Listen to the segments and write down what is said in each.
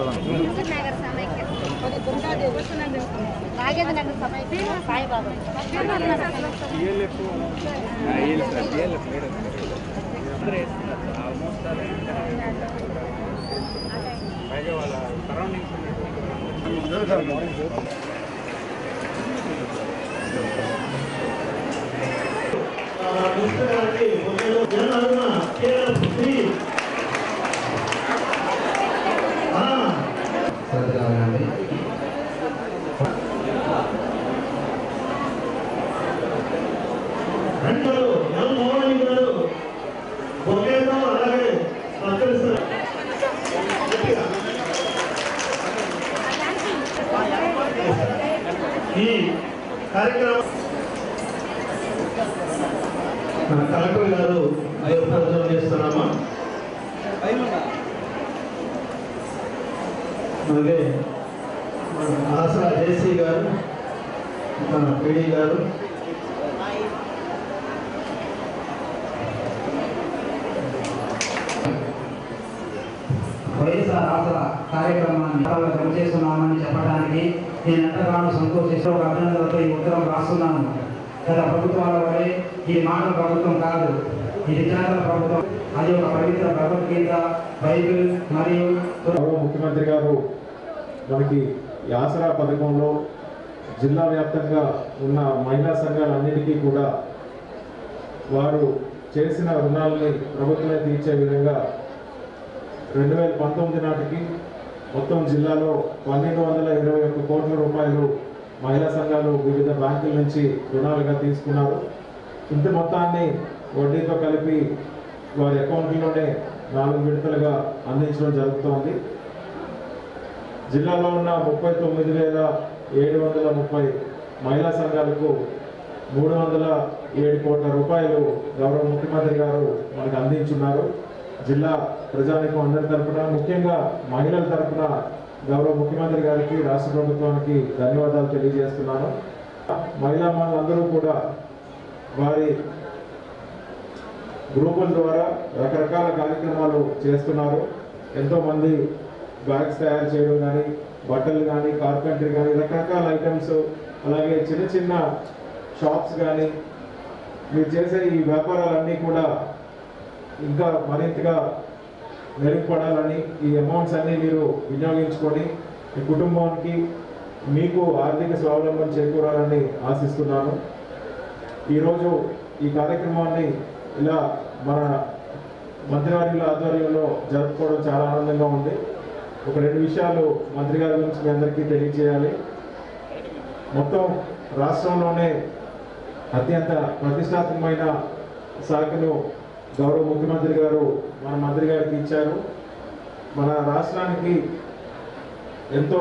నగర్ సమైక్య నాగేంద్ర నగర్ సమైక్య సాయిబాబా శ్రద్ధగా వినండి రెండోడు ఎల్ మోహన్ గారు ఒకేదో అలాగే సత్కరిస్తారు ఈ కార్యక్రమం మన కలెక్టర్ గారు అయోధ్యం చేస్తున్నామా అలాగే మన ఆసరా జేసీ గారు మన పిడి గారు వైఎస్ఆర్ ఆసరా కార్యక్రమాన్ని చాలా పనిచేస్తున్నామని చెప్పడానికి నేను ఎంతగానో సంతోషిస్తూ ఒక అభినందనలతో ఈ ఉత్తరం రాస్తున్నాను గత ప్రభుత్వాల వలె ఈ మాటల ప్రభుత్వం కాదు ఇది జనతల ప్రభుత్వం అది ఒక పవిత్ర భగవద్గీత బైబిల్ మరియు గౌరవ ముఖ్యమంత్రి గారు మనకి ఈ ఆసరా పథకంలో జిల్లా వ్యాప్తంగా ఉన్న మహిళా సంఘాలన్నిటికీ కూడా వారు చేసిన రుణాలని ప్రభుత్వమే తీర్చే విధంగా రెండు వేల పంతొమ్మిది నాటికి మొత్తం జిల్లాలో పన్నెండు వందల ఇరవై ఒక్క కోట్ల రూపాయలు మహిళా సంఘాలు వివిధ బ్యాంకుల నుంచి రుణాలుగా తీసుకున్నారు ఇంత మొత్తాన్ని వడ్డీతో కలిపి వారి అకౌంట్లోనే నాలుగు విడతలుగా అందించడం జరుగుతోంది జిల్లాలో ఉన్న ముప్పై తొమ్మిది వేల ఏడు వందల ముప్పై మహిళా సంఘాలకు మూడు వందల ఏడు కోట్ల రూపాయలు గౌరవ ముఖ్యమంత్రి గారు మనకు అందించున్నారు జిల్లా ప్రజానికం అందరి తరపున ముఖ్యంగా మహిళల తరపున గౌరవ ముఖ్యమంత్రి గారికి రాష్ట్ర ప్రభుత్వానికి ధన్యవాదాలు తెలియజేస్తున్నాను మహిళా మనందరూ కూడా వారి గ్రూపుల ద్వారా రకరకాల కార్యక్రమాలు చేస్తున్నారు ఎంతోమంది బ్యాగ్స్ తయారు చేయడం కానీ బట్టలు కానీ కార్పెంటరీ కానీ రకరకాల ఐటమ్స్ అలాగే చిన్న చిన్న షాప్స్ కానీ మీరు చేసే ఈ వ్యాపారాలన్నీ కూడా ఇంకా మరింతగా మెరుగుపడాలని ఈ అమౌంట్స్ అన్నీ మీరు వినియోగించుకొని మీ కుటుంబానికి మీకు ఆర్థిక స్వావలంబన చేకూరాలని ఆశిస్తున్నాను ఈరోజు ఈ కార్యక్రమాన్ని ఇలా మన మంత్రివారిల ఆధ్వర్యంలో జరుపుకోవడం చాలా ఆనందంగా ఉంది ఒక రెండు విషయాలు మంత్రి గారి గురించి మీ అందరికీ తెలియజేయాలి మొత్తం రాష్ట్రంలోనే అత్యంత ప్రతిష్టాత్మకమైన శాఖను గౌరవ ముఖ్యమంత్రి గారు మన మంత్రి గారికి ఇచ్చారు మన రాష్ట్రానికి ఎంతో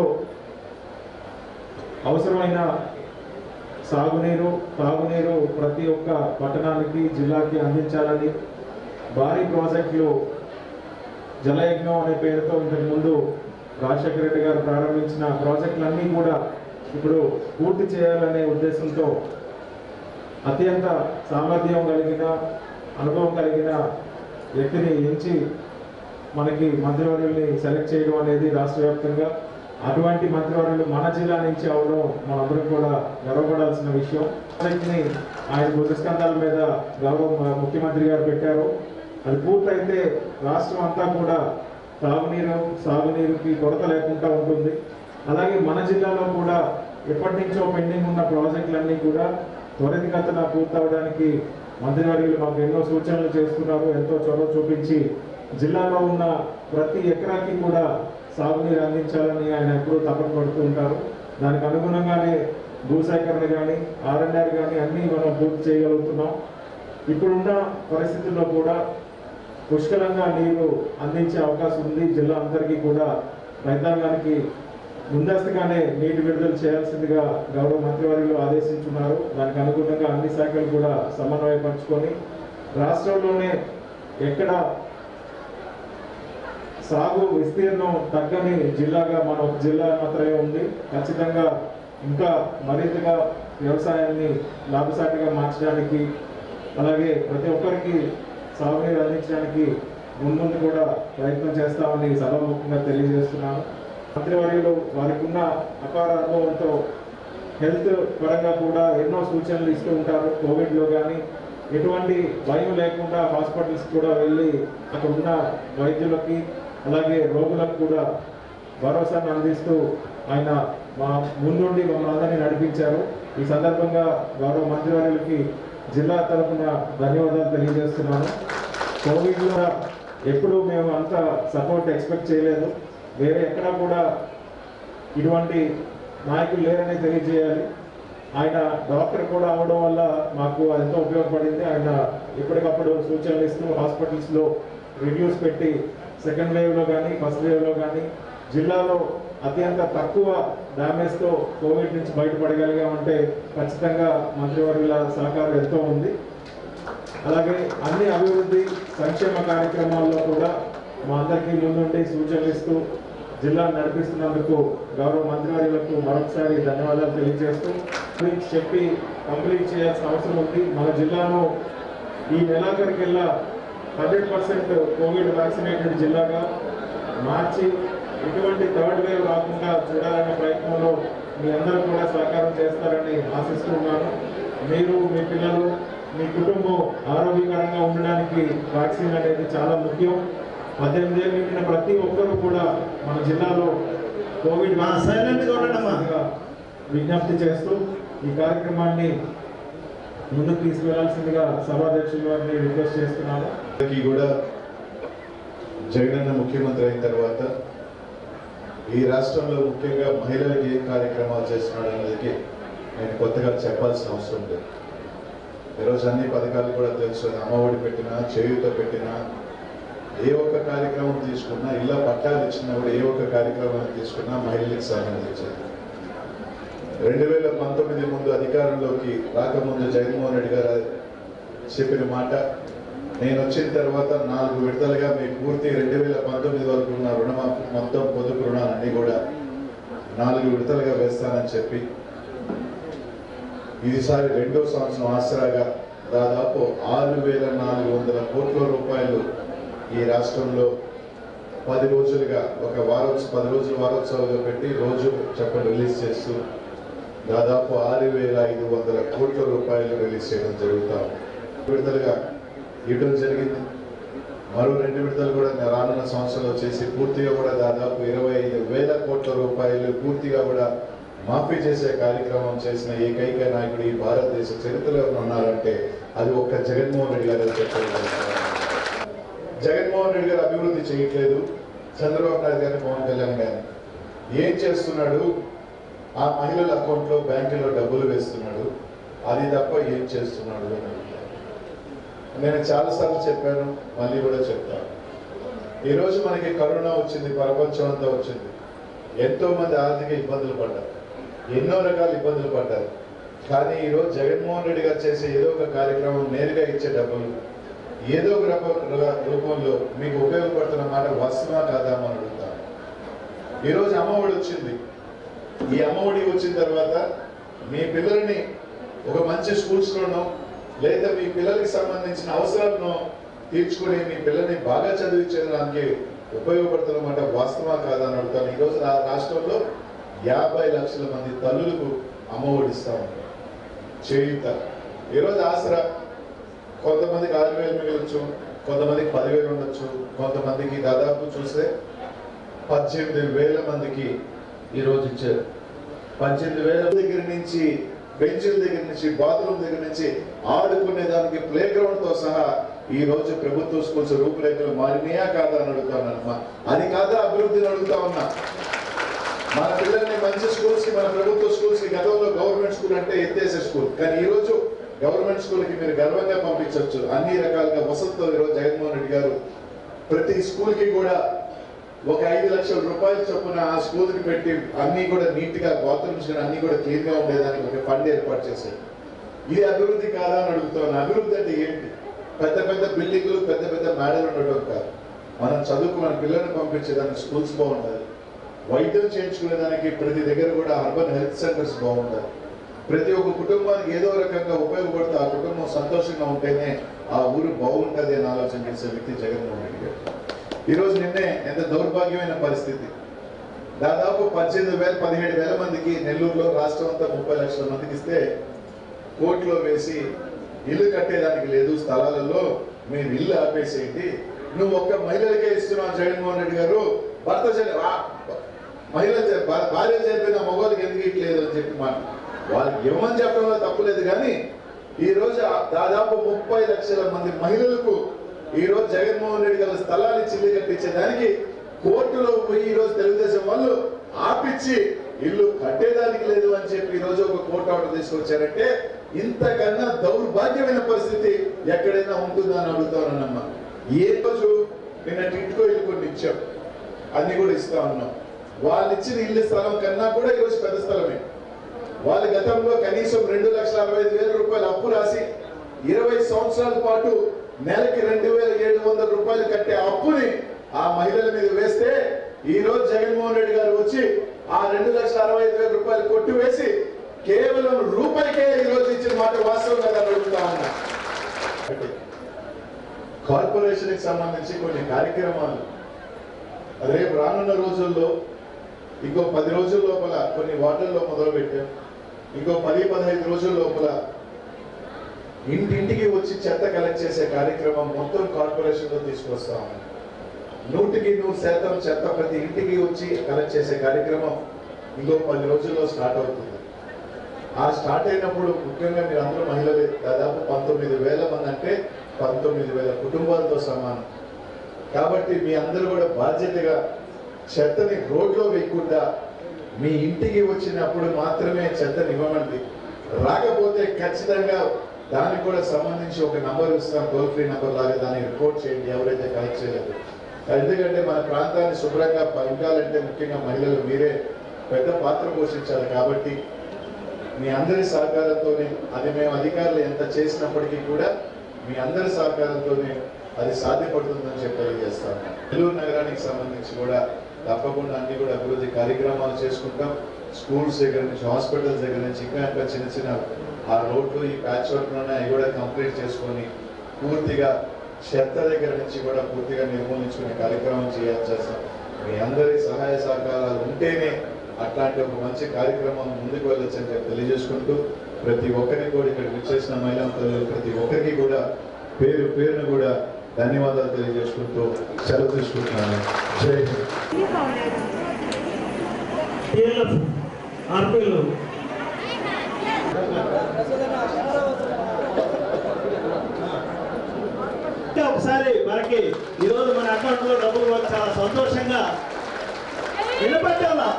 అవసరమైన సాగునీరు తాగునీరు ప్రతి ఒక్క పట్టణానికి జిల్లాకి అందించాలని భారీ ప్రాజెక్టులు జలయజ్ఞం అనే పేరుతో ఇంతకు ముందు రాజశేఖర రెడ్డి గారు ప్రారంభించిన ప్రాజెక్టులన్నీ కూడా ఇప్పుడు పూర్తి చేయాలనే ఉద్దేశంతో అత్యంత సామర్థ్యం కలిగిన అనుభవం కలిగిన వ్యక్తిని ఎంచి మనకి మంత్రివర్యుల్ని సెలెక్ట్ చేయడం అనేది రాష్ట్ర వ్యాప్తంగా అటువంటి మంత్రివర్యులు మన జిల్లా నుంచి అవడం మనందరం కూడా గర్వపడాల్సిన విషయం ప్రాజెక్ట్ని ఆయన బుద్ధస్కంధాల మీద గౌరవ ముఖ్యమంత్రి గారు పెట్టారు అది పూర్తయితే రాష్ట్రం అంతా కూడా తాగునీరు సాగునీరుకి కొరత లేకుండా ఉంటుంది అలాగే మన జిల్లాలో కూడా ఎప్పటి నుంచో పెండింగ్ ఉన్న ప్రాజెక్టులన్నీ కూడా త్వరితగతిన పూర్తవడానికి మంత్రివర్యులు మాకు ఎన్నో సూచనలు చేస్తున్నారు ఎంతో చొరవ చూపించి జిల్లాలో ఉన్న ప్రతి ఎకరాకి కూడా సాగునీరు అందించాలని ఆయన ఎప్పుడూ తపన పడుతూ ఉంటారు దానికి అనుగుణంగానే భూసేకరణ కానీ ఆర్ఎన్ఆర్ కానీ అన్నీ మనం పూర్తి చేయగలుగుతున్నాం ఇప్పుడున్న పరిస్థితుల్లో కూడా పుష్కలంగా నీరు అందించే అవకాశం ఉంది జిల్లా అందరికీ కూడా రైతాంగానికి ముందస్తుగానే నీటి విడుదల చేయాల్సిందిగా గౌరవ మంత్రివర్యులు ఆదేశించున్నారు దానికి అనుగుణంగా అన్ని శాఖలు కూడా సమన్వయపరుచుకొని రాష్ట్రంలోనే ఎక్కడ సాగు విస్తీర్ణం తగ్గని జిల్లాగా మన ఒక జిల్లా మాత్రమే ఉంది ఖచ్చితంగా ఇంకా మరింతగా వ్యవసాయాన్ని లాభసాటిగా మార్చడానికి అలాగే ప్రతి ఒక్కరికి సాగునీరు అందించడానికి ముందు కూడా ప్రయత్నం చేస్తామని సభాముఖంగా తెలియజేస్తున్నాను మంత్రివర్యులు వారికి ఉన్న అపార అనుభవంతో హెల్త్ పరంగా కూడా ఎన్నో సూచనలు ఇస్తూ ఉంటారు కోవిడ్లో కానీ ఎటువంటి భయం లేకుండా హాస్పిటల్స్ కూడా వెళ్ళి అక్కడ ఉన్న వైద్యులకి అలాగే రోగులకు కూడా భరోసాను అందిస్తూ ఆయన మా ముందుండి మమ్మల్ని అందరినీ నడిపించారు ఈ సందర్భంగా గౌరవ మంత్రివర్యులకి జిల్లా తరఫున ధన్యవాదాలు తెలియజేస్తున్నాను కోవిడ్లో ఎప్పుడు మేము అంత సపోర్ట్ ఎక్స్పెక్ట్ చేయలేదు వేరే ఎక్కడా కూడా ఇటువంటి నాయకులు లేరని తెలియజేయాలి ఆయన డాక్టర్ కూడా అవడం వల్ల మాకు ఎంతో ఉపయోగపడింది ఆయన ఎప్పటికప్పుడు సూచనలు ఇస్తూ హాస్పిటల్స్లో రివ్యూస్ పెట్టి సెకండ్ వేవ్లో కానీ ఫస్ట్ వేవ్లో కానీ జిల్లాలో అత్యంత తక్కువ డ్యామేజ్తో కోవిడ్ నుంచి బయటపడగలిగామంటే ఖచ్చితంగా మంత్రివర్యుల సహకారం ఎంతో ఉంది అలాగే అన్ని అభివృద్ధి సంక్షేమ కార్యక్రమాల్లో కూడా మా అందరికీ ముందుండి సూచనలు ఇస్తూ జిల్లా నడిపిస్తున్నందుకు గౌరవ మంత్రివర్యులకు మరొకసారి ధన్యవాదాలు తెలియజేస్తూ గురించి చెప్పి కంప్లీట్ చేయాల్సిన అవసరం ఉంది మన జిల్లాను ఈ నెలాఖరికెల్లా హండ్రెడ్ పర్సెంట్ కోవిడ్ వ్యాక్సినేటెడ్ జిల్లాగా మార్చి ఎటువంటి థర్డ్ వేవ్ రాకుండా చూడాలనే ప్రయత్నంలో మీ అందరూ కూడా సహకారం చేస్తారని ఆశిస్తున్నాను మీరు మీ పిల్లలు మీ కుటుంబం ఆరోగ్యకరంగా ఉండడానికి వ్యాక్సిన్ అనేది చాలా ముఖ్యం పద్దెనిమిది ఏళ్ళు నిండిన ప్రతి ఒక్కరూ కూడా మన జిల్లాలో కోవిడ్ మా silent గా ఉండండమ్మా. విజ్ఞప్తి చేస్తూ ఈ కార్యక్రమాన్ని ముందుకు తీసుకువెళ్లాల్సిందిగా సభాధ్యక్షుల వారిని రిక్వెస్ట్ చేస్తున్నాను అందరికీ కూడా జగనన్న ముఖ్యమంత్రి అయిన తర్వాత ఈ రాష్ట్రంలో ముఖ్యంగా మహిళలకి ఏం కార్యక్రమాలు చేస్తున్నాడు అనేది నేను కొత్తగా చెప్పాల్సిన అవసరం లేదు ఈరోజు అన్ని పథకాలు కూడా తెలుసు అమ్మఒడి పెట్టినా చేయూత పెట్టినా ఏ ఒక్క కార్యక్రమం తీసుకున్నా ఇళ్ళ పట్టాలు ఇచ్చినా కూడా ఏ ఒక్క కార్యక్రమం తీసుకున్నా మహిళలకు సంబంధించింది రెండు వేల పంతొమ్మిది ముందు అధికారంలోకి రాకముందు జగన్మోహన్ రెడ్డి గారు చెప్పిన మాట నేను వచ్చిన తర్వాత నాలుగు విడతలుగా మీకు పూర్తి రెండు వేల పంతొమ్మిది వరకు ఉన్న రుణమాఫీ మొత్తం పొదుపు రుణాలన్నీ కూడా నాలుగు విడతలుగా వేస్తానని చెప్పి ఈసారి రెండో సంవత్సరం ఆసరాగా దాదాపు ఆరు వేల నాలుగు వందల కోట్ల రూపాయలు ఈ రాష్ట్రంలో పది రోజులుగా ఒక వారోత్సవ పది రోజులు వారోత్సవాలుగా పెట్టి రోజు చెప్పండి రిలీజ్ చేస్తూ దాదాపు ఆరు వేల ఐదు వందల కోట్ల రూపాయలు రిలీజ్ చేయడం జరుగుతాం విడుదలగా ఇవ్వడం జరిగింది మరో రెండు విడతలు కూడా రానున్న సంవత్సరంలో చేసి పూర్తిగా కూడా దాదాపు ఇరవై ఐదు వేల కోట్ల రూపాయలు పూర్తిగా కూడా మాఫీ చేసే కార్యక్రమం చేసిన ఏకైక నాయకుడు ఈ భారతదేశ చరిత్రలో ఉన్నారంటే అది ఒక్క జగన్మోహన్ రెడ్డి గారు చెప్పారు జగన్మోహన్ రెడ్డి గారు అభివృద్ధి చేయట్లేదు చంద్రబాబు నాయుడు గారిని పవన్ కళ్యాణ్ గారిని ఏం చేస్తున్నాడు ఆ మహిళల అకౌంట్లో బ్యాంకులో డబ్బులు వేస్తున్నాడు అది తప్ప ఏం చేస్తున్నాడు అని అడుగుతాను. నేను చాలాసార్లు చెప్పాను మళ్ళీ కూడా చెప్తాను ఈరోజు మనకి కరోనా వచ్చింది ప్రపంచం అంతా వచ్చింది ఎంతో మంది ఆర్థిక ఇబ్బందులు పడ్డారు ఎన్నో రకాల ఇబ్బందులు పడ్డారు కానీ ఈరోజు జగన్మోహన్ రెడ్డి గారు చేసే ఏదో ఒక కార్యక్రమం నేరుగా ఇచ్చే డబ్బులు ఏదో ఒక రూప- రూపంలో మీకు ఉపయోగపడుతున్న మాట వస్తున్నా కాదా అని అడుగుతాను ఈరోజు అమ్మఒడి వచ్చింది ఈ అమ్మఒడి వచ్చిన తర్వాత మీ పిల్లల్ని ఒక మంచి స్కూల్స్లోనో లేదా మీ పిల్లలకి సంబంధించిన అవసరాలను తీర్చుకుని మీ పిల్లల్ని బాగా చదివించడానికి ఉపయోగపడుతున్నమాట వాస్తవా కాదా అని అడుగుతాను ఈరోజు రా రాష్ట్రంలో యాభై లక్షల మంది తల్లులకు అమ్మఒడి ఇస్తా ఉన్నారు చేయుత ఈరోజు ఆసరా కొంతమందికి ఆరు వేలు మిగలొచ్చు కొంతమందికి పదివేలు ఉండొచ్చు కొంతమందికి దాదాపు చూస్తే పద్దెనిమిది వేల మందికి ఈరోజు ఇచ్చారు పద్దెనిమిది వేల దగ్గర నుంచి బెంచుల దగ్గర నుంచి బాత్రూమ్ దగ్గర నుంచి ఆడుకునే దానికి ప్లే గ్రౌండ్ తో సహా ఈ రోజు ప్రభుత్వ స్కూల్స్ రూపురేఖలు మారినాయా కాదా అని అడుగుతానమ్మా అది కాదా అభివృద్ధిని అడుగుతా ఉన్నా మన పిల్లల్ని మంచి స్కూల్స్ కి మన ప్రభుత్వ స్కూల్స్ కి గతంలో గవర్నమెంట్ స్కూల్ అంటే ఎత్తేసే స్కూల్ కానీ ఈ రోజు గవర్నమెంట్ స్కూల్ కి మీరు గర్వంగా పంపించవచ్చు అన్ని రకాలుగా వసతితో ఈరోజు జగన్మోహన్ రెడ్డి గారు ప్రతి స్కూల్ కి కూడా ఒక ఐదు లక్షల రూపాయల చొప్పున ఆ స్కూల్ కి పెట్టి అన్ని కూడా నీట్ గా బాత్రూమ్స్ కానీ అన్ని కూడా క్లీన్ గా ఉండేదానికి ఒక ఫండ్ ఏర్పాటు చేశారు ఇది అభివృద్ధి కాదా అని అడుగుతాను అభివృద్ధి అంటే ఏంటి పెద్ద పెద్ద బిల్డింగ్లు పెద్ద పెద్ద మేడలు ఉండటం కాదు మనం చదువుకు మన పిల్లల్ని పంపించేదానికి స్కూల్స్ బాగుండాలి వైద్యం చేయించుకునేదానికి ప్రతి దగ్గర కూడా అర్బన్ హెల్త్ సెంటర్స్ బాగుండాలి ప్రతి ఒక్క కుటుంబానికి ఏదో రకంగా ఉపయోగపడుతూ ఆ కుటుంబం సంతోషంగా ఉంటేనే ఆ ఊరు బాగుంటుంది అని ఆలోచన చేసే వ్యక్తి జగన్మోహన్ రెడ్డి గారు ఈరోజు నిన్నే ఎంత దౌర్భాగ్యమైన పరిస్థితి దాదాపు పద్దెనిమిది వేల పదిహేడు వేల మందికి నెల్లూరులో రాష్ట్రం అంతా ముప్పై లక్షల మందికి ఇస్తే కోర్టులో వేసి ఇల్లు కట్టేదానికి లేదు స్థలాలలో మీరు ఇల్లు ఆపేసేయండి నువ్వు ఒక్క మహిళలకే ఇస్తున్నావు జగన్మోహన్ రెడ్డి గారు భర్త చని- ఆ, మహిళ చ- భా- భార్య చనిపోయిన మగవాళ్ళకి ఎందుకు ఇట్లేదు అని చెప్పి మాట వాళ్ళకి ఇవ్వమని చెప్పడంలో తప్పులేదు కానీ ఈ రోజు ఆ దాదాపు ముప్పై లక్షల మంది మహిళలకు ఈ రోజు జగన్మోహన్ రెడ్డి గారి స్థలాలు ఇచ్చి ఇల్లు కట్టించేదానికి కోర్టులో పోయి ఈ రోజు తెలుగుదేశం వాళ్ళు ఆపిచ్చి ఇల్లు కట్టేదానికి లేదు అని చెప్పి ఈ రోజు ఒక కోర్టు ఆర్డర్ తీసుకొచ్చారంటే ఇంతకన్నా దౌర్భాగ్యమైన పరిస్థితి ఎక్కడైనా ఉంటుందా అని అడుగుతానమ్మా ఏ రోజు నిన్న టిట్కో ఇల్లు కొన్ని ఇచ్చాం అన్ని కూడా ఇస్తా ఉన్నాం వాళ్ళు ఇచ్చిన ఇల్లు స్థలం కన్నా కూడా ఈరోజు పెద్ద స్థలమే వాళ్ళ గతంలో కనీసం రెండు లక్షల అరవై ఐదు వేల రూపాయలు అప్పు రాసి ఇరవై సంవత్సరాల పాటు నెలకి రెండు వేల ఏడు వందల రూపాయలు కట్టే అప్పుని ఆ మహిళల మీద వేస్తే ఈ రోజు జగన్మోహన్ రెడ్డి గారు వచ్చి ఆ రెండు లక్షల అరవై ఐదు వేల రూపాయలు కొట్టివేసి కేవలం రూపాయికే ఈ రోజు ఇచ్చిన మాట వాస్తవం కదా అని అడుగుతా ఉన్నా కార్పొరేషన్ కి సంబంధించి కొన్ని కార్యక్రమాలు రేపు రానున్న రోజుల్లో ఇంకో పది రోజుల లోపల కొన్ని వార్డుల్లో మొదలు పెట్టాం ఇంకో పది పదహైదు రోజుల లోపల ఇంటింటికి వచ్చి చెత్త కలెక్ట్ చేసే కార్యక్రమం మొత్తం కార్పొరేషన్ లో తీసుకొస్తాం నూటికి నూరు శాతం చెత్త ప్రతి ఇంటికి వచ్చి కలెక్ట్ చేసే కార్యక్రమం ఇంకో పది రోజుల్లో స్టార్ట్ అవుతుంది ఆ స్టార్ట్ అయినప్పుడు ముఖ్యంగా మీరు అందరూ మహిళలే దాదాపు పంతొమ్మిది వేల మంది అంటే పంతొమ్మిది వేల కుటుంబాలతో సమానం కాబట్టి మీ అందరూ కూడా బాధ్యతగా చెత్తని రోడ్లో వేయకుండా మీ ఇంటికి వచ్చినప్పుడు మాత్రమే చెత్తని ఇవ్వమండి రాకపోతే ఖచ్చితంగా దానికి కూడా సంబంధించి ఒక నంబర్ ఇస్తాం టోల్ ఫ్రీ నంబర్ లాగా దాన్ని రిపోర్ట్ చేయండి ఎవరైతే కలెక్ట్ చేయలేదు ఎందుకంటే మన ప్రాంతాన్ని శుభ్రంగా పంచాలంటే ముఖ్యంగా మహిళలు మీరే పెద్ద పాత్ర పోషించాలి కాబట్టి మీ అందరి సహకారంతోనే అది మేము అధికారులు ఎంత చేసినప్పటికీ కూడా మీ అందరి సహకారంతోనే అది సాధ్యపడుతుందని చెప్పి తెలియజేస్తాను నెల్లూరు నగరానికి సంబంధించి కూడా తప్పకుండా అన్ని కూడా అభివృద్ధి కార్యక్రమాలు చేసుకుంటాం స్కూల్స్ దగ్గర నుంచి హాస్పిటల్స్ దగ్గర నుంచి ఇంకా ఇంకా చిన్న చిన్న ఆ రోడ్లు ఈ ప్యాచ్ వర్క్ అవి కూడా కంప్లీట్ చేసుకొని పూర్తిగా చెత్త దగ్గర నుంచి కూడా పూర్తిగా నిర్మూలించుకునే కార్యక్రమం చేయాల్సి చేస్తాం మీ అందరి సహాయ సహకారాలు ఉంటేనే అట్లాంటి ఒక మంచి కార్యక్రమం ముందుకు వెళ్ళొచ్చని చెప్పి తెలియజేసుకుంటూ ప్రతి ఒక్కరికి కూడా ఇక్కడ విచ్చేసిన మహిళా తల్లులు ప్రతి ఒక్కరికి కూడా పేరు పేరును కూడా ధన్యవాదాలు తెలియజేసుకుంటూ సెలవు తీసుకుంటున్నాను జై హింద్ టిఎల్ఎఫ్ ఆర్పీలు అంటే ఒకసారి మనకి ఈరోజు మన అకౌంట్ లో డబ్బులు వచ్చి చాలా సంతోషంగా వినపట్టాలా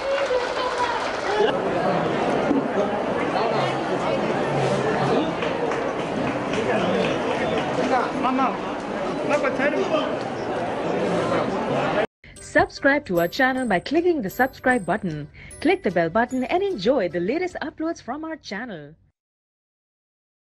Subscribe to our channel by clicking the subscribe button. Click the bell button and enjoy the latest uploads from our channel.